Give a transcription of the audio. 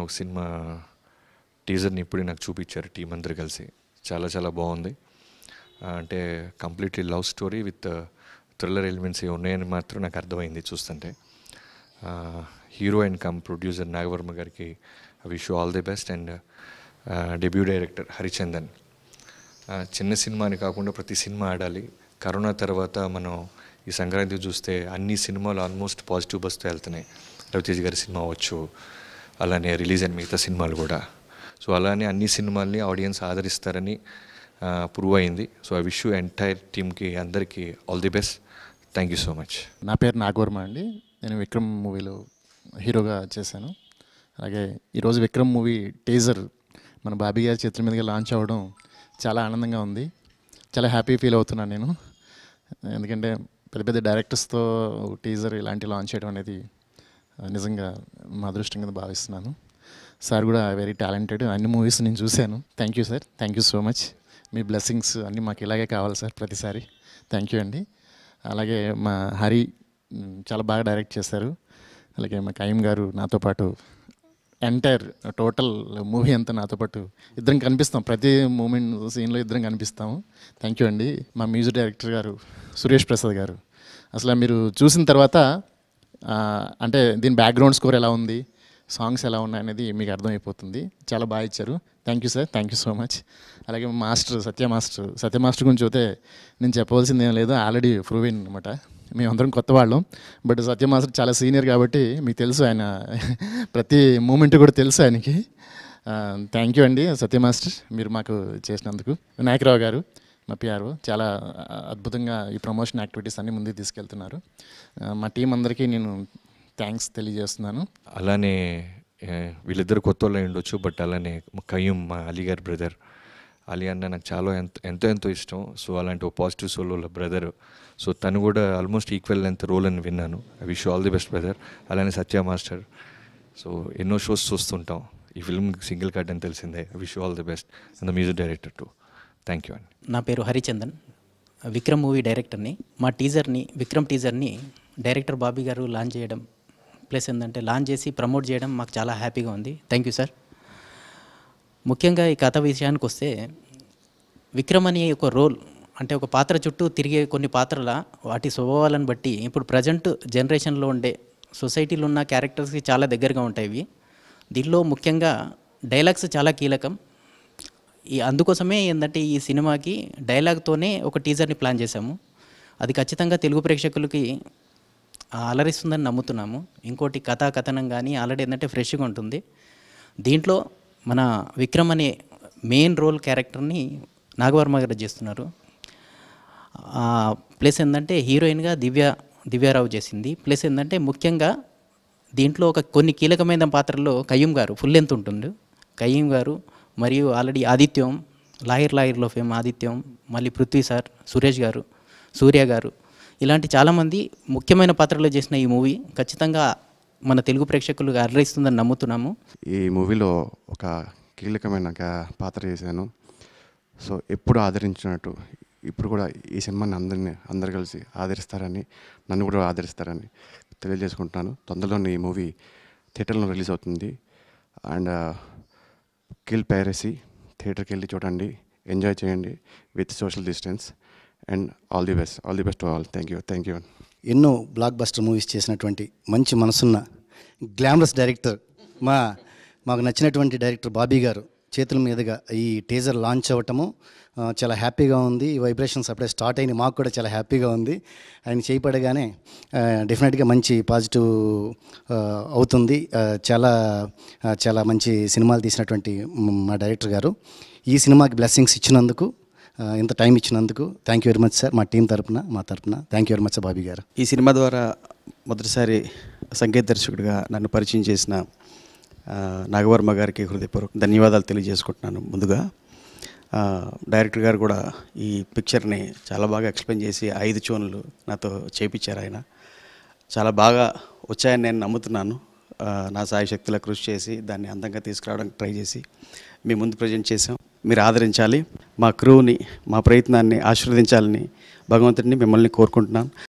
ఒక సినిమా టీజర్ని ఇప్పుడే నాకు చూపించారు టీం అందరు కలిసి చాలా చాలా బాగుంది ఆ, అంటే completely love story with thriller elements ఏ ఉన్నాయని మాత్రం నాకు అర్థమైంది చూస్తుంటే hero and come producer Nagavarma గారికి wish all the best and debut director Harichandan ఆ, చిన్న సినిమా అని కాకుండా ప్రతి సినిమా ఆడాలి కరోనా తర్వాత మనం ఈ సంక్రాంతి చూస్తే అన్ని సినిమాలు ఆల్మోస్ట్ పాజిటివ్ బస్తో వెళ్తున్నాయి రవితేజ్ గారి సినిమా అవ్వచ్చు అలానే రిలీజ్ అయిన మిగతా సినిమాలు కూడా సో అలానే అన్ని సినిమాల్ని ఆడియన్స్ ఆదరిస్తారని ప్రూవ్ అయింది so I wish you entire టీమ్కి అందరికీ all the best thank you so much నా పేరు నాగవర్మ అండి నేను విక్రమ్ మూవీలో హీరోగా చేశాను అలాగే ఈరోజు విక్రమ్ మూవీ టీజర్ మన బాబీ గారి చిత్రం మీదుగా లాంచ్ అవ్వడం చాలా ఆనందంగా ఉంది చాలా హ్యాపీ ఫీల్ అవుతున్నాను నేను ఎందుకంటే పెద్ద పెద్ద డైరెక్టర్స్తో టీజర్ ఇలాంటి లాంచ్ చేయడం అనేది ఆ, నిజంగా మా అదృష్టం కింద భావిస్తున్నాను సార్ కూడా వెరీ టాలెంటెడ్ అన్ని మూవీస్ నేను చూశాను thank you sir thank you so much మీ బ్లెస్సింగ్స్ అన్నీ మాకు ఇలాగే కావాలి సార్ ప్రతిసారి థ్యాంక్ యూ అండి అలాగే మా హరి మ్, చాలా బాగా డైరెక్ట్ చేశారు అలాగే మా కయీం గారు నాతో పాటు ఎంటైర్ టోటల్ మూవీ అంతా నాతో పాటు ఇద్దరం కనిపిస్తాం ప్రతి మూమెంట్ సీన్లో ఇద్దరం కనిపిస్తాము థ్యాంక్ యూ అండి మా మ్యూజిక్ డైరెక్టర్ గారు సురేష్ ప్రసాద్ గారు అసలు మీరు చూసిన తర్వాత ఆ, అంటే దీని బ్యాక్గ్రౌండ్ స్కోర్ ఎలా ఉంది సాంగ్స్ ఎలా ఉన్నాయి అనేది మీకు అర్థమైపోతుంది చాలా బాగా ఇచ్చారు thank you sir thank you so much అలాగే మా master Satya master Satya master గురించి అయితే నేను చెప్పవలసింది ఏం లేదు ఆల్రెడీ ప్రూవిన్ అనమాట మేమందరం కొత్త వాళ్ళం బట్ సత్య మాస్టర్ చాలా సీనియర్ కాబట్టి మీకు తెలుసు ఆయన ప్రతి మూమెంట్ కూడా తెలుసు ఆయనకి థ్యాంక్ యూ అండి సత్య మాస్టర్ మీరు మాకు చేసినందుకు వినాయకరావు గారు మా పిఆర్ఓ చాలా ఆ, అద్భుతంగా ఈ ప్రమోషన్ యాక్టివిటీస్ అన్ని ముందుకు తీసుకెళ్తున్నారు ఆ, మా టీం అందరికీ నేను థ్యాంక్స్ తెలియజేస్తున్నాను అలానే ఏ, వీళ్ళిద్దరు కొత్త వాళ్ళు అయి ఉండొచ్చు బట్ అలానే మా కయ్యూమ్ మా అలీ గారి బ్రదర్ అలీ అన్న నాకు చాలా ఎంతో ఎంతో ఎంతో ఇష్టం సో అలాంటి ఒక పాజిటివ్ సోలో బ్రదర్ సో తను కూడా ఆల్మోస్ట్ ఈక్వల్ లెంత్ రోల్ అని విన్నాను I wish all the best brother అలానే సత్య మాస్టర్ సో ఎన్నో షోస్ చూస్తుంటాం ఈ ఫిల్మ్ సింగిల్ కట్ అని తెలిసిందే I wish all the best and the music director to thank you అండి నా పేరు హరిచందన్ విక్రమ్ మూవీ డైరెక్టర్ని మా టీజర్ని విక్రమ్ టీజర్ని డైరెక్టర్ బాబీ గారు లాంచ్ చేయడం ప్లస్ ఏంటంటే లాంచ్ చేసి ప్రమోట్ చేయడం మాకు చాలా హ్యాపీగా ఉంది థ్యాంక్ యూ సార్ ముఖ్యంగా ఈ కథ విషయానికి వస్తే విక్రమ్ అనే ఒక రోల్ అంటే ఒక పాత్ర చుట్టూ తిరిగే కొన్ని పాత్రల వాటి స్వభావాలను బట్టి ఇప్పుడు ప్రజెంట్ జనరేషన్లో ఉండే సొసైటీలో ఉన్న క్యారెక్టర్స్కి చాలా దగ్గరగా ఉంటాయి ఇవి దీనిలో ముఖ్యంగా డైలాగ్స్ చాలా కీలకం ఈ అందుకోసమే ఏంటంటే ఈ సినిమాకి డైలాగ్తోనే ఒక టీజర్ని ప్లాన్ చేశాము అది ఖచ్చితంగా తెలుగు ప్రేక్షకులకి ఆ, అలరిస్తుందని నమ్ముతున్నాము ఇంకోటి కథా కథనం కానీ ఆల్రెడీ ఏంటంటే ఫ్రెష్గా ఉంటుంది దీంట్లో మన విక్రమ్ అనే మెయిన్ రోల్ క్యారెక్టర్ని నాగవర్మ గారు చేస్తున్నారు ప్లస్ ఏంటంటే హీరోయిన్గా దివ్య దివ్యారావు చేసింది ప్లస్ ఏంటంటే ముఖ్యంగా దీంట్లో ఒక కొన్ని కీలకమైన పాత్రల్లో కయ్యూమ్ గారు ఫుల్ లెంత్ ఉంటుంది కయ్యూమ్ గారు మరియు ఆల్రెడీ ఆదిత్యం లాయర్ లాయర్లో ఫేమ్ ఆదిత్యం మళ్ళీ పృథ్వీ సార్ సురేష్ గారు సూర్య గారు ఇలాంటి చాలామంది ముఖ్యమైన పాత్రలు చేసిన ఈ మూవీ ఖచ్చితంగా మన తెలుగు ప్రేక్షకులకు అర్రిస్తుందని నమ్ముతున్నాము ఈ మూవీలో ఒక కీలకమైన గా- పాత్ర చేశాను సో ఎప్పుడు ఆదరించినట్టు ఇప్పుడు కూడా ఈ సినిమాని అందరిని అందరు కలిసి ఆదరిస్తారని నన్ను కూడా ఆదరిస్తారని తెలియజేసుకుంటున్నాను తొందరలోనే ఈ మూవీ థియేటర్లో రిలీజ్ అవుతుంది అండ్ కిల్ పైరసీ థియేటర్కి వెళ్ళి చూడండి ఎంజాయ్ చేయండి with social distance and all the best all the best to all thank you thank you ఎన్నో బ్లాక్ బస్టర్ మూవీస్ చేసినటువంటి మంచి మనసున్న గ్లామరస్ డైరెక్టర్ మా మాకు నచ్చినటువంటి డైరెక్టర్ బాబీ గారు చేతుల మీదుగా ఈ టీజర్ లాంచ్ అవ్వటము ఆ, చాలా హ్యాపీగా ఉంది ఈ వైబ్రేషన్స్ అప్పుడే స్టార్ట్ అయినాయి మాకు కూడా చాలా హ్యాపీగా ఉంది ఆయన చేపడగానే డెఫినెట్గా మంచి పాజిటివ్ ఆ, అవుతుంది ఆ, చాలా ఆ, చాలా మంచి సినిమాలు తీసినటువంటి మ్, మా డైరెక్టర్ గారు ఈ సినిమాకి బ్లెస్సింగ్స్ ఇచ్చినందుకు ఆ, ఇంత టైం ఇచ్చినందుకు thank you very much sir మా టీం తరపున మా తరపున thank you very much Bobby గారు ఈ సినిమా ద్వారా మొదటిసారి సంగీత దర్శకుడిగా నన్ను పరిచయం చేసిన ఆ, నాగవర్మ గారికి హృదయపూర్వక ధన్యవాదాలు తెలియజేసుకుంటున్నాను ముందుగా ఆ, డైరెక్టర్ గారు కూడా ఈ పిక్చర్ని చాలా బాగా ఎక్స్ప్లెయిన్ చేసి ఐదు చోన్లు నాతో చేపించారు ఆయన చాలా బాగా వచ్చాయని నేను నమ్ముతున్నాను ఆ, నా సాయి శక్తుల కృషి చేసి దాన్ని అందంగా తీసుకురావడానికి ట్రై చేసి మీ ముందు ప్రజెంట్ చేసాం మీరు ఆదరించాలి మా క్రూని మా ప్రయత్నాన్ని ఆశీర్వదించాలని భగవంతుడిని మిమ్మల్ని కోరుకుంటున్నాను